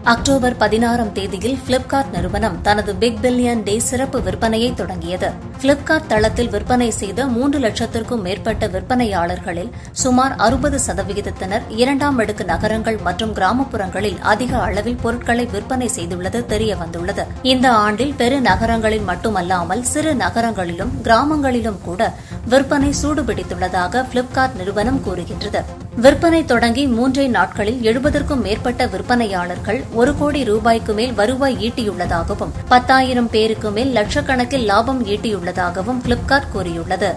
October பதினாறாம் தேதியில் Flipkart நிறுவனம் தனது பிக் பில்லியன் டே சிறப்பு விற்பனையை தொடங்கியது பிளிப்கார்ட் தளத்தில் விற்பனை செய்த மூன்று லட்சத்திற்கும் மேற்பட்ட விற்பனையாளர்களில் சுமார் அறுபது சதவிகிதத்தினர் இரண்டாம் அடுக்கு நகரங்கள் மற்றும் கிராமப்புறங்களில் அதிக அளவில் பொருட்களை விற்பனை செய்துள்ளது தெரியவந்துள்ளது இந்த ஆண்டில் பெரு நகரங்களில் மட்டுமல்லாமல் சிறு நகரங்களிலும் கிராமங்களிலும் கூட விற்பனை சூடுபிடித்துள்ளதாக பிளிப்கார்ட் நிறுவனம் கூறுகின்றது விற்பனை தொடங்கி மூன்றே நாட்களில் எழுபதற்கும் மேற்பட்ட விற்பனையாளர்கள் ஒரு கோடி ரூபாய்க்கு மேல் வருவாய் ஈட்டியுள்ளதாகவும் பத்தாயிரம் பேருக்கு மேல் லட்சக்கணக்கில் லாபம் ஈட்டியுள்ளதாகவும் பிளிப்கார்ட் கூறியுள்ளது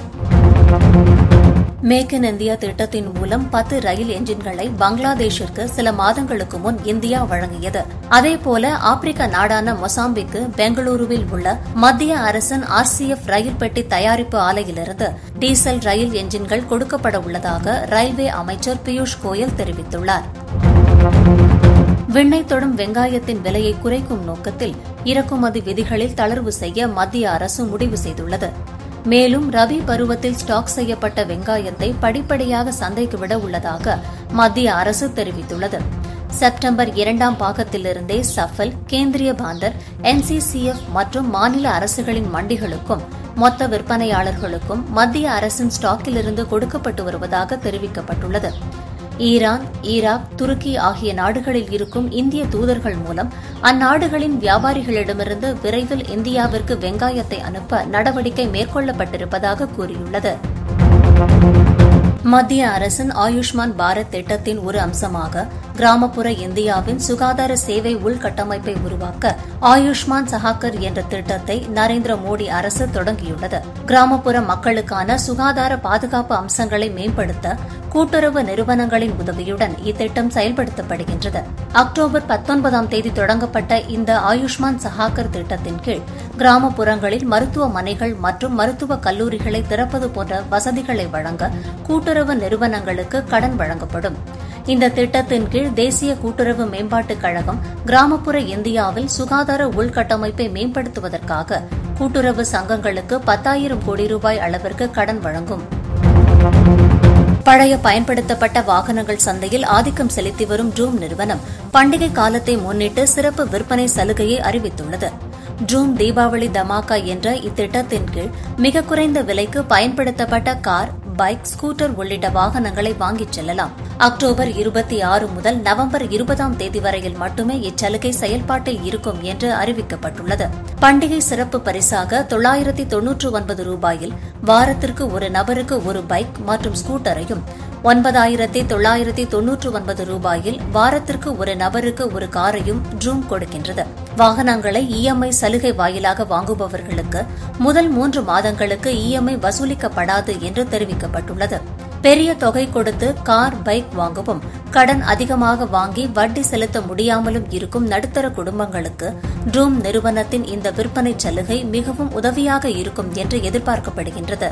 மேக் இன் இந்தியா திட்டத்தின் மூலம் பத்து ரயில் என்ஜின்களை பங்களாதேஷிற்கு சில மாதங்களுக்கு முன் இந்தியா வழங்கியது அதேபோல ஆப்பிரிக்க நாடான மொசாம்பிக்கு பெங்களூருவில் உள்ள மத்திய அரசின் ஆர்சிஎஃப் ரயில் பெட்டி தயாரிப்பு ஆலையிலிருந்து டீசல் ரயில் என்ஜின்கள் கொடுக்கப்பட உள்ளதாக ரயில்வே அமைச்சர் பியூஷ் கோயல் தெரிவித்துள்ளார் விண்ணை தொடும் வெங்காயத்தின் விலையை குறைக்கும் நோக்கத்தில் இறக்குமதி விதிகளில் தளர்வு செய்ய மத்திய அரசு முடிவு செய்துள்ளது மேலும் ரபி பருவத்தில் ஸ்டாக் செய்யப்பட்ட வெங்காயத்தை படிப்படியாக சந்தைக்கு விட உள்ளதாக மத்திய அரசு தெரிவித்துள்ளது செப்டம்பர் இரண்டாம் பாகத்திலிருந்தே சஃபல் கேந்திரிய பாந்தர் என்சிசிஎஃப் மற்றும் மாநில அரசுகளின் மண்டிகளுக்கும் மொத்த விற்பனையாளர்களுக்கும் மத்திய அரசின் ஸ்டாக்கிலிருந்து கொடுக்கப்பட்டு வருவதாக தெரிவிக்கப்பட்டுள்ளது ஈரான் ஈராக் துருக்கி ஆகிய நாடுகளில் இருக்கும் இந்திய தூதர்கள் மூலம் அந்நாடுகளின் வியாபாரிகளிடமிருந்து விரைவில் இந்தியாவிற்கு வெங்காயத்தை அனுப்ப நடவடிக்கை மேற்கொள்ளப்பட்டிருப்பதாக கூறியுள்ளது மத்திய அரசின் ஆயுஷ்மான் பாரத் திட்டத்தின் ஒரு அம்சமாக கிராமப்புற இந்தியாவின் சுகாதார சேவை உள்கட்டமைப்பை உருவாக்க ஆயுஷ்மான் சஹாக்கர் என்ற திட்டத்தை நரேந்திர மோடி அரசு தொடங்கியுள்ளது கிராமப்புற மக்களுக்கான சுகாதார பாதுகாப்பு அம்சங்களை மேம்படுத்த கூட்டுறவு நிறுவனங்களின் உதவியுடன் இத்திட்டம் செயல்படுத்தப்படுகின்றது அக்டோபர் பத்தொன்பதாம் தேதி தொடங்கப்பட்ட இந்த ஆயுஷ்மான் சஹாக்கர் திட்டத்தின் கீழ் கிராமப்புறங்களில் மருத்துவமனைகள் மற்றும் மருத்துவக் கல்லூரிகளை திறப்பது போன்ற வசதிகளை வழங்க கூட்டுறவு நிறுவனங்களுக்கு கடன் வழங்கப்படும் இந்த திட்டத்தின் கீழ் தேசிய கூட்டுறவு மேம்பாட்டுக் கழகம் கிராமப்புற இந்தியாவில் சுகாதார உள்கட்டமைப்பை மேம்படுத்துவதற்காக கூட்டுறவு சங்கங்களுக்கு பத்தாயிரம் கோடி ரூபாய் அளவிற்கு கடன் வழங்கும் பழைய பயன்படுத்தப்பட்ட வாகனங்கள் சந்தையில் ஆதிக்கம் செலுத்தி வரும் ட்ரூம் நிறுவனம் பண்டிகை காலத்தை முன்னிட்டு சிறப்பு விற்பனை சலுகையை அறிவித்துள்ளது ட்ரூம் தீபாவளி தமாக்கா என்ற இத்திட்டத்தின் கீழ் மிக குறைந்த விலைக்கு பயன்படுத்தப்பட்ட கார் பைக் ஸ்கூட்டர் உள்ளிட்ட வாகனங்களை வாங்கிச் செல்லலாம் அக்டோபர் இருபத்தி ஆறு முதல் நவம்பர் இருபதாம் தேதி வரையில் மட்டுமே இச்சலுகை செயல்பாட்டில் இருக்கும் என்று அறிவிக்கப்பட்டுள்ளது பண்டிகை சிறப்பு பரிசாக தொள்ளாயிரத்தி தொன்னூற்று ஒன்பது ரூபாயில் வாரத்திற்கு ஒரு நபருக்கு ஒரு பைக் மற்றும் ஸ்கூட்டரையும் ஒன்பதாயிரத்தி தொள்ளாயிரத்தி தொன்னூற்று ஒன்பது ரூபாயில் வாரத்திற்கு ஒரு நபருக்கு ஒரு காரையும் ட்ரூம் கொடுக்கின்றது வாகனங்களை இஎம்ஐ சலுகை வாயிலாக வாங்குபவர்களுக்கு முதல் மூன்று மாதங்களுக்கு இஎம்ஐ வசூலிக்கப்படாது என்று தெரிவிக்கப்பட்டுள்ளது பெரிய தொகை கொடுத்து கார் பைக் வாங்கவும் கடன் அதிகமாக வாங்கி வட்டி செலுத்த முடியாமலும் இருக்கும் நடுத்தர குடும்பங்களுக்கு ட்ரூம் நிறுவனத்தின் இந்த விற்பனை சலுகை மிகவும் உதவியாக இருக்கும் என்று எதிர்பார்க்கப்படுகின்றது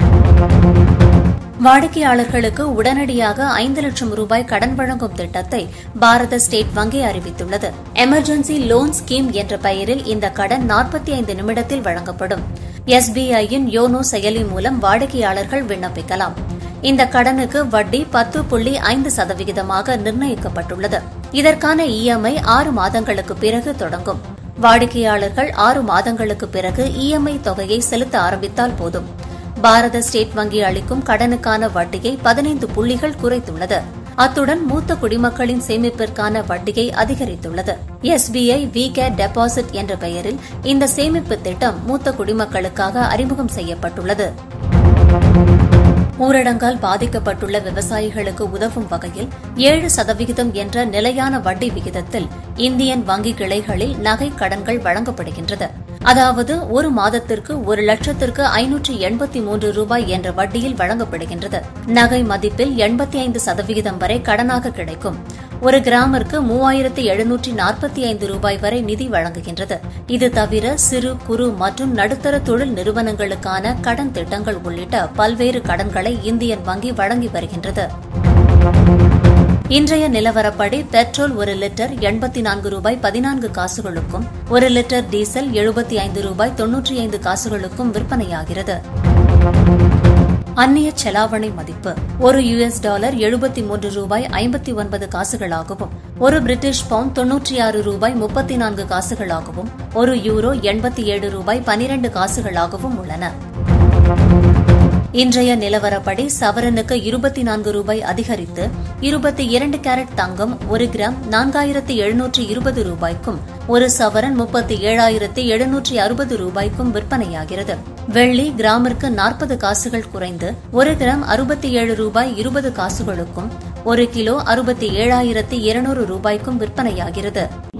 வாடிக்கையாளர்களுக்கு உடனடியாக ஐந்து லட்சம் ரூபாய் கடன் வழங்கும் திட்டத்தை பாரத ஸ்டேட் வங்கி அறிவித்துள்ளது எமர்ஜென்சி லோன் ஸ்கீம் என்ற பெயரில் இந்த கடன் நாற்பத்தி ஐந்து நிமிடத்தில் வழங்கப்படும் எஸ்பிஐயின் யோனோ செயலி மூலம் வாடிக்கையாளர்கள் விண்ணப்பிக்கலாம் இந்த கடனுக்கு வட்டி பத்து புள்ளி ஐந்து சதவிகிதமாக நிர்ணயிக்கப்பட்டுள்ளது இதற்கான இஎம்ஐ ஆறு மாதங்களுக்கு பிறகு தொடங்கும் வாடிக்கையாளர்கள் ஆறு மாதங்களுக்கு பிறகு இஎம்ஐ தொகையை செலுத்த ஆரம்பித்தால் போதும் பாரத ஸ்டேட் வங்கி அளிக்கும் கடனுக்கான வட்டியை பதினைந்து புள்ளிகள் குறைத்துள்ளது அத்துடன் மூத்த குடிமக்களின் சேமிப்பிற்கான வட்டியை அதிகரித்துள்ளது எஸ்பிஐ வி கேர் டெபாசிட் என்ற பெயரில் இந்த சேமிப்பு திட்டம் மூத்த குடிமக்களுக்காக அறிமுகம் செய்யப்பட்டுள்ளது ஊரடங்கால் பாதிக்கப்பட்டுள்ள விவசாயிகளுக்கு உதவும் வகையில் ஏழு சதவிகிதம் என்ற நிலையான வட்டி விகிதத்தில் இந்தியன் வங்கி கிளைகளில் நகை கடன்கள் வழங்கப்படுகின்றது அதாவது ஒரு மாதத்திற்கு ஒரு லட்சத்திற்கு ஐநூற்று எண்பத்தி மூன்று ரூபாய் என்ற வட்டியில் வழங்கப்படுகின்றது நகை மதிப்பில் எண்பத்தி ஐந்து சதவிகிதம் வரை கடனாக கிடைக்கும் ஒரு கிராமிற்கு மூவாயிரத்து எழுநூற்றி நாற்பத்தி ஐந்து ரூபாய் வரை நிதி வழங்குகின்றது இது தவிர சிறு குறு மற்றும் நடுத்தர தொழில் நிறுவனங்களுக்கான கடன் திட்டங்கள் உள்ளிட்ட பல்வேறு கடன்களை இந்தியன் வங்கி வழங்கி வருகின்றது இன்றைய நிலவரப்படி பெட்ரோல் ஒரு லிட்டர் எண்பத்தி நான்கு ரூபாய் பதினான்கு காசுகளுக்கும் ஒரு லிட்டர் டீசல் எழுபத்தி ஐந்து ரூபாய் தொன்னூற்றி ஐந்து காசுகளுக்கும் விற்பனையாகிறது அந்நிய செலாவணி மதிப்பு ஒரு யுஎஸ் டாலர் எழுபத்தி மூன்று ரூபாய் ஐம்பத்தி ஒன்பது காசுகளாகவும் ஒரு பிரிட்டிஷ் பவுண்ட் தொன்னூற்றி ஆறு ரூபாய் முப்பத்தி நான்கு காசுகளாகவும் ஒரு யூரோ எண்பத்தி ஏழு ரூபாய் பனிரண்டு காசுகளாகவும் உள்ளன இன்றைய நிலவரப்படி சவரனுக்கு இருபத்தி நான்கு ரூபாய் அதிகரித்து இருபத்தி இரண்டு கேரட் தங்கம் ஒரு கிராம் நான்காயிரத்து எழுநூற்று இருபது ரூபாய்க்கும் ஒரு சவரன் முப்பத்தி ஏழாயிரத்து எழுநூற்றி அறுபது ரூபாய்க்கும் விற்பனையாகிறது வெள்ளி கிராமிற்கு நாற்பது காசுகள் குறைந்து ஒரு கிராம் அறுபத்தி ஏழு ரூபாய் இருபது காசுகளுக்கும் ஒரு கிலோ அறுபத்தி ஏழாயிரத்து இருநூறு ரூபாய்க்கும் விற்பனையாகிறது